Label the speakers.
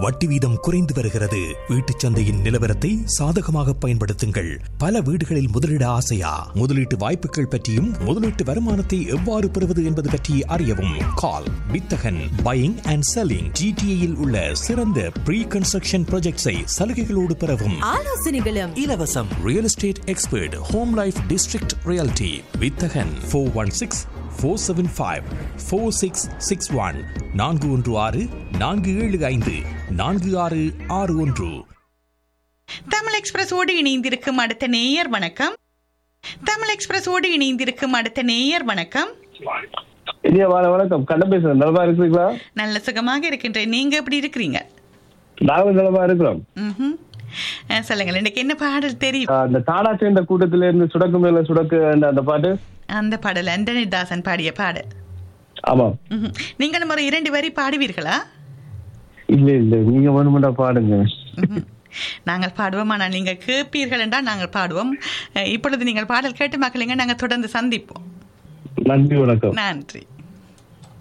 Speaker 1: வட்டி வீதம் குறைந்து வருகிறது வீட்டுச் சந்தையின் நிலவரத்தை சாதகமாக பயன்படுத்துங்கள் பல வீடுகளில் முதலீட ஆசையா முதலீட்டு வாய்ப்புகள் பற்றியும் முதலீட்டு வருமானத்தை எவ்வாறு பெறுவது என்பது பற்றி அறியவும் கால் வித்தகன் பையிங் அண்ட் செல்லிங் ஜிடிஏயில் உள்ள சிறந்த ப்ரீ கன்ஸ்ட்ரக்ஷன் ப்ராஜெக்ட்ஸை சலுகைகளோடு பெறவும்
Speaker 2: ஆலோசனைகளும்
Speaker 1: இலவசம் real estate expert home life district reality வித்தகன் four one six four seven five four six six one நான்கு ஒன்று ஆறு நான்கு ஏழு ஐந்து நான்கு ஆறு ஆறு ஒன்று
Speaker 3: தமிழ் எக்ஸ்பிரஸோடு இணைந்திருக்கும் அடுத்த நேயர் வணக்கம் தமிழ் எக்ஸ்பிரஸோடு இணைந்திருக்கும் அடுத்த நேயர் வணக்கம்
Speaker 4: இனிய வார வணக்கம் கண்ண பேசுறேன் நலமா இருக்கிறீங்களா
Speaker 3: நல்ல சுகமாக இருக்கின்றேன் நீங்க எப்படி இருக்கிறீங்க
Speaker 4: நாங்களும் நலமா இருக்கிறோம்
Speaker 3: ம்ஹும். அஹ், சொல்லுங்கள் எனக்கு என்ன பாடல் தெரியும்
Speaker 4: ஆஹ் அந்த தானா சேர்ந்த கூட்டத்தில இருந்து சுடக்கு மேல சுடக்கு அந்த அந்த பாட்டு
Speaker 3: அந்த பாடல் அண்டனி தாசன் பாடிய பாடல்
Speaker 4: ஆமாம்
Speaker 3: ம்ஹும். நீங்களும் ஒரு இரண்டு வரி பாடுவீர்களா
Speaker 4: இல்ல இல்ல நீங்க வேணுமெண்டா பாடுங்க
Speaker 3: ம்ஹும். நாங்கள் பாடுவோம் ஆனால் நீங்கள் கேட்பீர்கள் என்றால் நாங்கள் பாடுவோம் அஹ், இப்பொழுது நீங்கள் பாடல் கேட்டு மக்களுங்க நாங்கள் தொடர்ந்து சந்திப்போம்
Speaker 4: நன்றி வணக்கம்
Speaker 3: நன்றி